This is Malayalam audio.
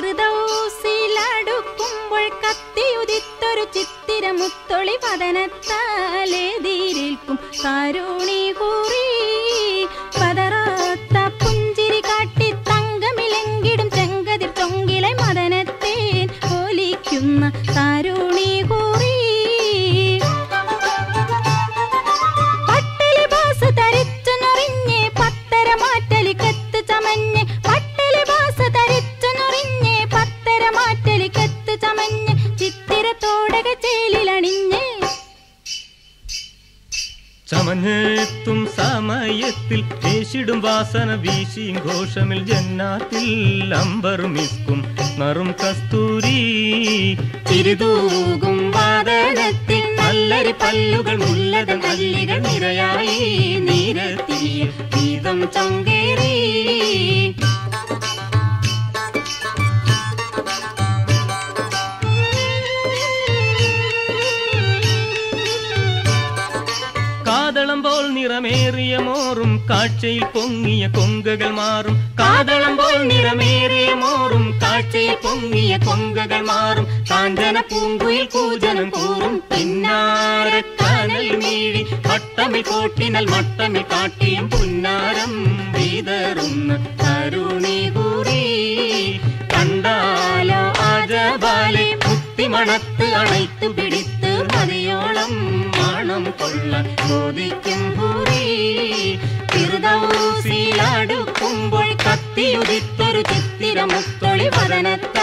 ഫിറുദൗസിലടുക്കുമ്പോൾ കത്തിയുദിത്തൊരു ചിത്തിരമുത്തൊളി പതനത്താലേതിരിൽക്കും കാരുണി കൂറി പതറാത്ത പുഞ്ചിരി കാട്ടി തങ്കമിലെങ്കിടും ചെങ്കതിർ ചൊങ്കിലെ മദനത്തേൻ പോലിക്കുന്ന കാരുണി കൂറി പട്ടലി ബാസ് ധരിച്ചു നൊറിഞ്ഞ് പത്തര മാറ്റലി കത്ത് ചമഞ്ഞ് പട്ടലി ബാസ് ധരിച്ചു നൊറിഞ്ഞ് പത്തര മാറ്റലി കത്ത് ചമഞ്ഞ് ചിത്തിരത്തോടക ചേലിലണിഞ്ഞ് ചമഞ്ഞെത്തും സമയത്തിൽ ഏശിടും വാസന വീശിയും ഘോഷമിൽ ജന്നാത്തിൽ അമ്പറും ഇസ്കും നറും കസ്തൂരി തിരുതൂകും വാദനത്തിൽ നല്ലൊരു പല്ലുകൾ മുല്ലത നല്ലികൾ നിരയായി നീരത്തിയ ഗീതം ചൊങ്കേറി കാതളം പോൽ നിറമേറിയ മോറും കാഴ്ചയിൽ പൊങ്ങിയ കൊങ്കകൾ മാറും കാതളം പോൽ നിറമേറിയ മോറും കാഴ്ചയിൽ പൊങ്ങിയ കൊങ്കകൾ മാറും കാഞ്ചന പൂങ്കുയിൽ കൂജനം കൂറും പിന്നാരക്കനൽ മീഴി മട്ടമിൽ കോട്ടിനൽ മട്ടമിൽ കാട്ടിയും പുന്നാരം വീതറുന്ന കരുണി കൂറി കണ്ടാലോ ആജബാലെ മുത്തിമണത്ത് അണയ്ത്തു പിടിത്ത് മതിയോളം മണം കൊള്ള ചോദിക്കും ഭൂരി ഫിർദൗസിലടുക്കുമ്പോൾ കത്തിയുദിത്തൊരു ചിത്തിരമുത്തൊളി വദനത്ത